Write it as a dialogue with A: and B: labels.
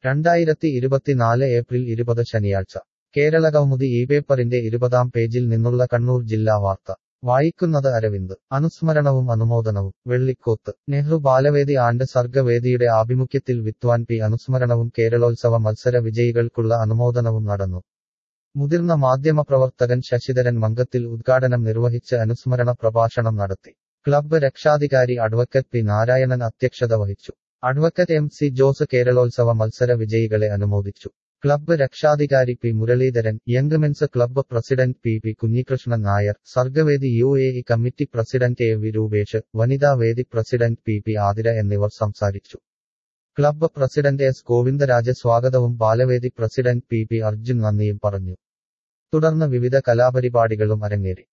A: രണ്ടായിരത്തി ഇരുപത്തിനാല് ഏപ്രിൽ ഇരുപത് ശനിയാഴ്ച കേരളകൗമുദി ഈ പേപ്പറിന്റെ ഇരുപതാം പേജിൽ നിന്നുള്ള കണ്ണൂർ ജില്ലാ വാർത്ത വായിക്കുന്നത് അരവിന്ദ് അനുസ്മരണവും അനുമോദനവും വെള്ളിക്കോത്ത് നെഹ്റു ബാലവേദി ആണ്ട് സർഗവേദിയുടെ ആഭിമുഖ്യത്തിൽ വിദ്വാൻ പി അനുസ്മരണവും കേരളോത്സവ മത്സര വിജയികൾക്കുള്ള അനുമോദനവും നടന്നു മുതിർന്ന മാധ്യമപ്രവർത്തകൻ ശശിധരൻ മംഗത്തിൽ ഉദ്ഘാടനം നിർവഹിച്ച് അനുസ്മരണ പ്രഭാഷണം നടത്തി ക്ലബ്ബ് രക്ഷാധികാരി അഡ്വക്കറ്റ് പി നാരായണൻ അധ്യക്ഷത വഹിച്ചു അഡ്വക്കറ്റ് എം സി ജോസ് കേരളോത്സവ മത്സര വിജയികളെ അനുമോദിച്ചു ക്ലബ്ബ് രക്ഷാധികാരി P Muraleedharan young men's club president P P Kunhikrishnan Nair Sargavedi U A E committee president A V Rupesh വനിതാ വേദി പ്രസിഡന്റ് പി പി ആതിര എന്നിവർ സംസാരിച്ചു ക്ലബ്ബ് പ്രസിഡന്റ് എസ് ഗോവിന്ദരാജ് സ്വാഗതവും ബാലവേദി പ്രസിഡന്റ് പി പി അർജുൻ നന്ദിയും പറഞ്ഞു തുടർന്ന് വിവിധ കലാപരിപാടികളും അരങ്ങേറി